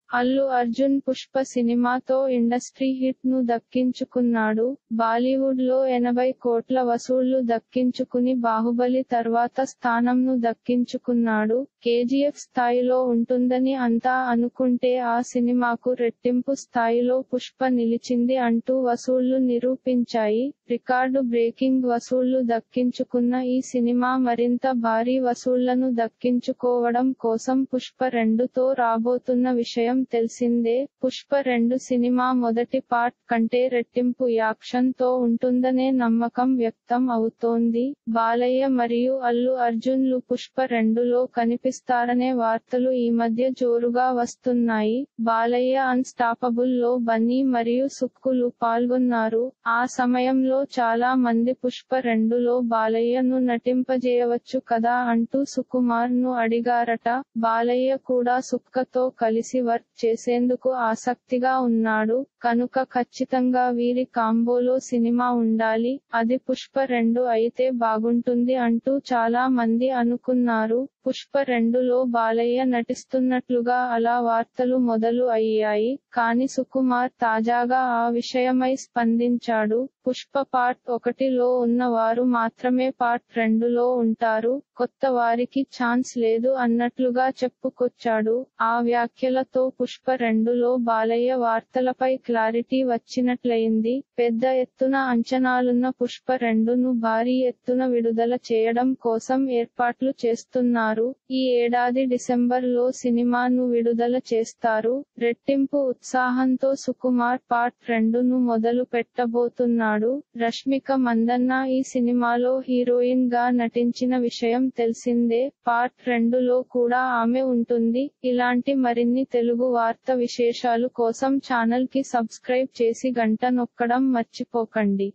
అల్లు అర్జున్ పుష్ప సినిమాతో industry hit ను దక్కించుకున్నాడు బాలీవుడ్ లో ఎనభై కోట్ల వసూళ్లు దక్కించుకుని బాహుబలి తర్వాత స్థానంను దక్కించుకున్నాడు కేజీఎఫ్ స్థాయిలో ఉంటుందని అంతా అనుకుంటే ఆ సినిమాకు రెట్టింపు స్థాయిలో పుష్ప నిలిచింది అంటూ వసూళ్లు నిరూపించాయి రికార్డు బ్రేకింగ్ వసూళ్లు దక్కించుకున్న ఈ సినిమా మరింత భారీ వసూళ్లను దక్కించుకోవడం కోసం పుష్ప రెండుతో రాబోతున్న విషయం తెలిసిందే పుష్ప రెండు సినిమా మొదటి పార్ట్ కంటే రెట్టింపు యాక్షన్ తో ఉంటుందనే నమ్మకం వ్యక్తం అవుతోంది బాలయ్య మరియు అల్లు అర్జున్లు పుష్ప రెండులో కనిపిస్తారనే వార్తలు ఈ మధ్య జోరుగా వస్తున్నాయి బాలయ్య అన్స్టాపబుల్ లో బన్నీ మరియు సుక్కులు పాల్గొన్నారు ఆ సమయంలో చాలా మంది పుష్ప రెండులో బాలయ్యను నటింపజేయవచ్చు కదా అంటూ సుకుమార్ ను అడిగారట బాలయ్య కూడా సుక్కతో కలిసి వర్క్ చేసేందుకు ఆసక్తిగా ఉన్నాడు కనుక ఖచ్చితంగా వీరి కాంబోలో సినిమా ఉండాలి అది పుష్ప రెండు అయితే బాగుంటుంది అంటూ చాలా మంది అనుకున్నారు పుష్ప రెండులో బాలయ్య నటిస్తున్నట్లుగా అలా వార్తలు మొదలు అయ్యాయి కాని సుకుమార్ తాజాగా ఆ విషయమై స్పందించాడు పుష్ప పార్ట్ ఒకటిలో ఉన్న వారు మాత్రమే పార్ట్ రెండులో ఉంటారు కొత్త వారికి ఛాన్స్ లేదు అన్నట్లుగా చెప్పుకొచ్చాడు ఆ వ్యాఖ్యలతో పుష్ప రెండులో బాలయ్య వార్తలపై క్లారిటీ వచ్చినట్లయింది పెద్ద ఎత్తున అంచనాలున్న పుష్ప రెండును భారీ ఎత్తున విడుదల చేయడం కోసం ఏర్పాట్లు చేస్తున్నారు ఈ ఏడాది డిసెంబర్ లో సినిమాను విడుదల చేస్తారు రెట్టింపు ఉత్సాహంతో సుకుమార్ పార్ట్ రెండును మొదలు పెట్టబోతున్నాడు రష్మిక మందన్న ఈ సినిమాలో హీరోయిన్ గా నటించిన విషయం తెలిసిందే పార్ట్ రెండులో కూడా ఆమె ఉంటుంది ఇలాంటి మరిన్ని తెలుగు వార్త విశేషాలు కోసం ఛానల్ కి సబ్స్క్రైబ్ చేసి గంట నొక్కడం మర్చిపోకండి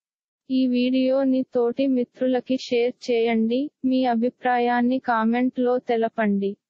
ఈ వీడియోని తోటి మిత్రులకి షేర్ చేయండి మీ అభిప్రాయాన్ని కామెంట్ లో తెలపండి